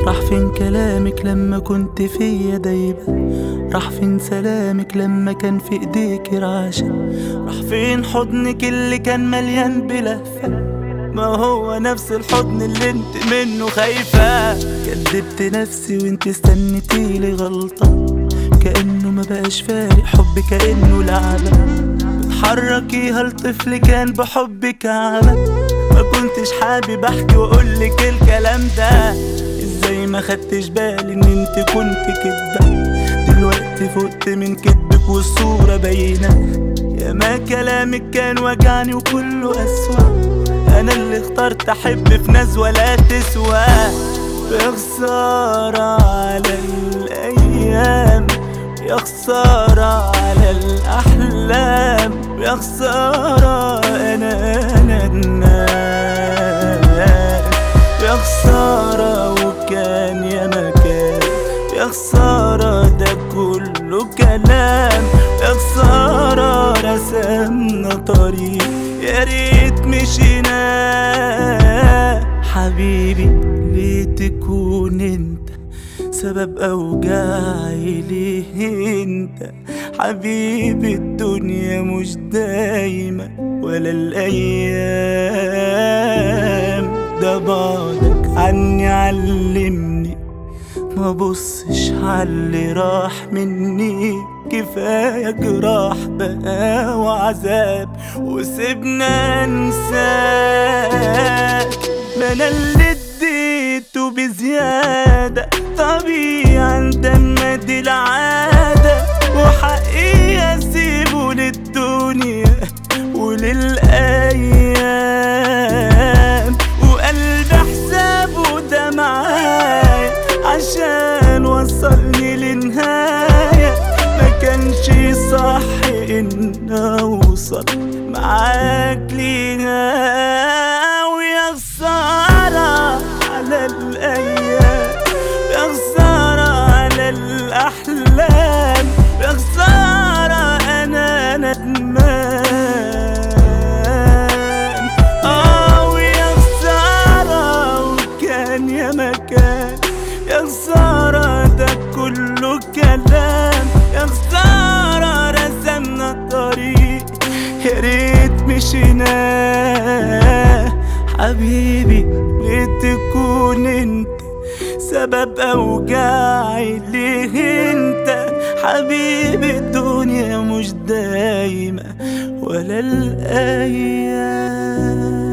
راح فين كلامك لما كنت فيا دايبة راح فين سلامك لما كان في ايديك رعشة راح فين حضنك اللي كان مليان بلهفة ما هو نفس الحضن اللي انت منه خايفة كدبت نفسي وانت استنيتيلي غلطة كأنه ما بقاش فارق حب كأنه لعبة بتحركيها الطفل كان بحبك عبة ما كنتش حابب احكي واقولك الكلام ده ازاي ما خدتش بالي ان انت كنت كدبة دلوقتي فقت من كدبك والصورة باينة يا ما كلامك كان وجعني وكله أسوأ انا اللي اخترت احب في ناس ولا تسوى يا خسارة على الايام يا خسارة على الاحلام يا خسارة انا ندمان يا خسارة وكان يا مكان يا خسارة ده كله كلام يا خسارة رسمنا طريق يا ريت مشينا حبيبي ليه تكون انت سبب اوجاعي ليه انت حبيبي الدنيا مش دايما ولا الايام ده بعدك عني علمني ما بصش عاللي راح مني كفاية جراح بقى وعذاب وسيبنا انساك ما انا اللي اديته بزيادة طبيعي ده دي العادة وحقي اسيبه للدنيا وللأيام وقلبي حسابه ده معايا عشان وصلني لنهاية ما كانش صح ان اوصل معاك ليها ويا خسارة على الايام يا خسارة على الاحلام يا خسارة انا ندمان اه ويا خسارة وكان يا مكان يا خسارة ده كله كلام يا خسارة رسمنا الطريق يا ريت مشينا حبيبي ليه تكون انت سبب اوجاعي ليه انت حبيبي الدنيا مش دايمة ولا الايام